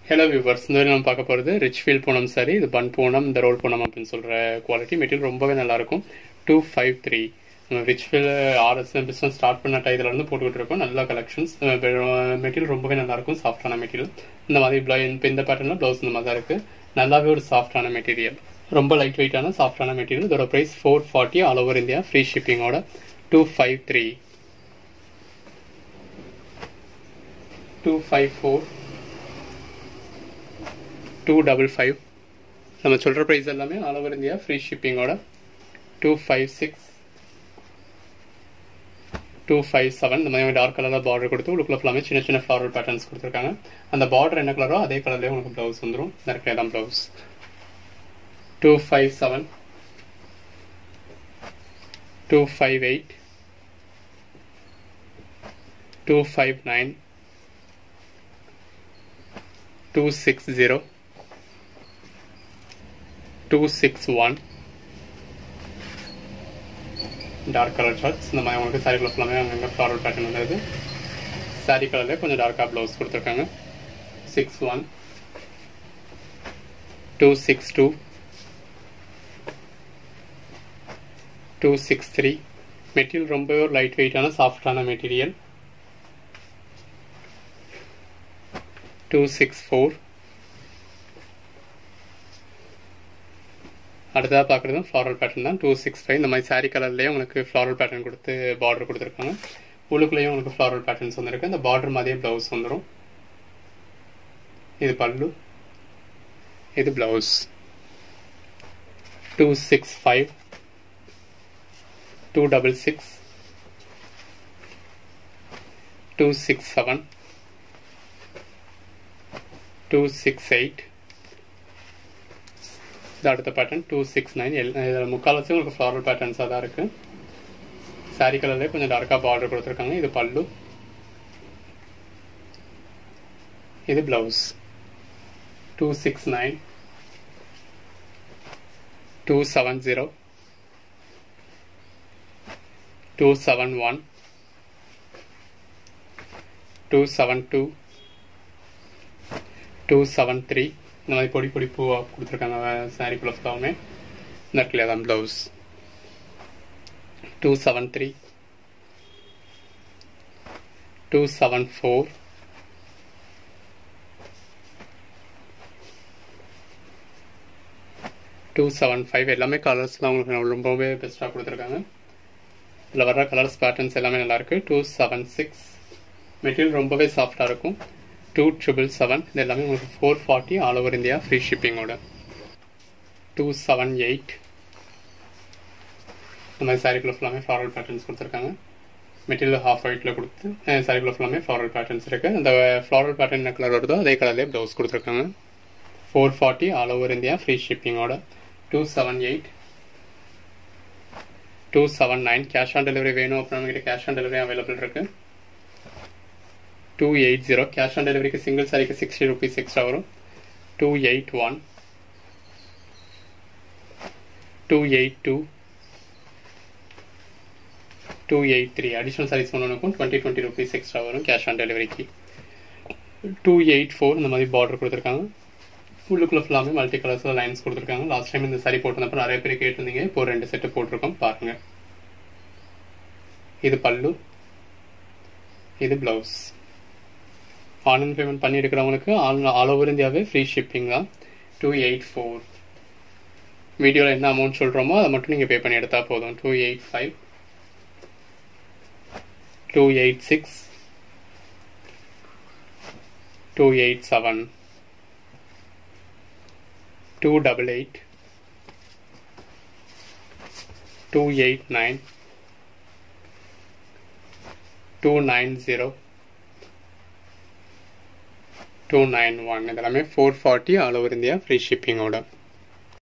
hello viewers இந்த வரை நம்ம பார்க்க போகிறது ரிச் ஃபீல் பூனம் சாரி இது பன் பூனம் இந்த ரோல் பூனம் அப்படின்னு சொல்கிற குவாலிட்டி மெட்டீரியல் ரொம்பவே நல்லாயிருக்கும் டூ ஃபைவ் த்ரீ நம்ம rich feel RS business start பண்ண டயத்தில் இருந்து போட்டுக்கிட்டு இருக்கோம் நல்ல கலெக்ஷன்ஸ் மெட்டீரியல் ரொம்பவே நல்லாயிருக்கும் சாஃப்டான மெட்டீரியல் இந்த மாதிரி ப்ளவு இப்போ இந்த பேட்டர்னில் ப்ளவுஸ் இந்த மாதிரி தான் இருக்குது நல்லாவே ஒரு சாஃப்டான மெட்டீரியல் ரொம்ப லைட் வெயிட்டான சாஃப்டான மெட்டீரியல் இதோட price four forty all over India free ஷிப்பிங்கோட two five three two five four two double five நம்ம சொல்கிற ப்ரைஸ் எல்லாமே ஆல் ஓவர் இந்தியா ஃப்ரீ ஷிப்பிங்கோட two five six two five seven இந்த மாதிரி டார்க் கலரில் பார்டர் கொடுத்து உள்ளுக்குள்ள ஃபுல்லாமே சின்ன சின்ன ஃப்ளாரல் பேட்டர்ன்ஸ் கொடுத்துருக்காங்க அந்த பார்டர் என்ன கலரோ அதே கலர்லேயே உங்களுக்கு ப்ளவுஸ் வந்துடும் நிறைய தான் blouse two five seven two five eight two five nine two six zero two six one dark colour shirts இந்த மாதிரி உங்களுக்கு சாரி க்ளோஸ் எல்லாமே அங்கங்கே ஃப்ளாரல் பேட்டர்ன் வந்தது சாரி கலர்லேயே கொஞ்சம் டார்க்காக ப்ளவுஸ் கொடுத்துருக்காங்க six one two six two two six three material ரொம்பவே ஒரு லைட் வெயிட்டான சாஃப்டான மெட்டீரியல் டூ சிக்ஸ் ஃபோர் அடுத்ததாக பார்க்குறதும் ஃப்ளாரல் பேட்டர்ன் தான் டூ சிக்ஸ் ஃபைவ் இந்த மாதிரி சாரீ கலர்லேயே உங்களுக்கு ஃப்ளாரல் பேட்டர்ன் கொடுத்து பார்டர் கொடுத்துருக்காங்க உள்ளுக்குள்ளேயும் உங்களுக்கு ஃப்ளாரல் பேட்டர்ன்ஸ் வந்துருக்கு இந்த பார்டர் மாதிரியே ப்ளவுஸ் வந்துடும் இது பல்லு இது blouse two six five two double six two six seven two six eight இது அடுத்த pattern two six nine L இதில் முக்கால்வாசி உங்களுக்கு ஃப்ளாரல் பேட்டர்ன்ஸாக தான் இருக்குது சாரீ கலர்லேயே கொஞ்சம் டார்க்காக பார்டர் கொடுத்துருக்காங்க இது பல்லு இது blouse two six nine two seven zero two seven one two seven two two seven three இந்த மாதிரி பொடி பொடி பூவாக கொடுத்துருக்காங்க சாரீ ஃபுல்லாகவுமே நெட்ல தான் blouse two seven three two seven four two seven five எல்லாமே கலர்ஸ்லாம் உங்களுக்கு ரொம்பவே பெஸ்ட்டாக கொடுத்துருக்காங்க இதில் வர்ற கலர்ஸ் பேட்டர்ன்ஸ் எல்லாமே நல்லாயிருக்கு டூ செவன் சிக்ஸ் மெட்டீரியல் ரொம்பவே சாஃப்டாக இருக்கும் டூ ட்ரிபிள் செவன் இது எல்லாமே உங்களுக்கு four forty all over India free ஷிப்பிங்கோட டூ செவன் எயிட் இந்த மாதிரி சாரிக்குள்ள ஃபுல்லாமே ஃப்ளாரல் பேட்டர்ன்ஸ் கொடுத்துருக்காங்க மெட்டீரியல் ஹாஃப் ஒயிட்டில் கொடுத்து சாரிக்குள்ள ஃபுல்லாமே ஃப்ளாரல் பேட்டர்ன்ஸ் இருக்குது அந்த ஃப்ளாரல் பேட்டர்ன் என்ன கலர் வருதோ அதே கலர்லேயே ப்ளவுஸ் கொடுத்துருக்காங்க four forty all over India free ஷிப்பிங்கோட two seven eight two seven nine cash on delivery வேணும் அப்புறம் நம்மகிட்ட கேஷ் ஆன் டெலிவரி அவைலபிள் இருக்குது two eight zero cash on டெலிவரிக்கு சிங்கிள் சாரிக்கு சிக்ஸ்டி ருபீஸ் எக்ஸ்ட்ரா வரும் two eight one two eight two two eight three additional sarees ஒன்றுக்கும் twenty twenty rupees extra வரும் cash on டெலிவரிக்கு டூ எயிட் ஃபோர் இந்த மாதிரி border கொடுத்துருக்காங்க உள்ளுக்குள்ள ஃபுல்லாமே மல்டி கலர்ஸில் லைன்ஸ் கொடுத்துருக்காங்க லாஸ்ட் டைம் இந்த சாரி போட்டிருந்தப்போ நிறைய பேர் கேட்டிருந்தீங்க இப்போ ரெண்டு செட்டு போட்டிருக்கோம் பாருங்க இது பல்லு இது ப்ளவுஸ் ஆன்லைன் பேமெண்ட் பண்ணி எடுக்கிறவங்களுக்கு ஆல் ஆல் ஓவர் இந்தியாவே ஃப்ரீ ஷிப்பிங் தான் டூ எயிட் ஃபோர் வீடியோவில் என்ன அமௌண்ட் சொல்கிறோமோ அதை மட்டும் நீங்கள் பே பண்ணி எடுத்தால் போதும் two eight five two eight six two eight seven two double eight two eight nine two nine zero two nine one இதெல்லாமே four forty all over India free ஷிப்பிங்கோட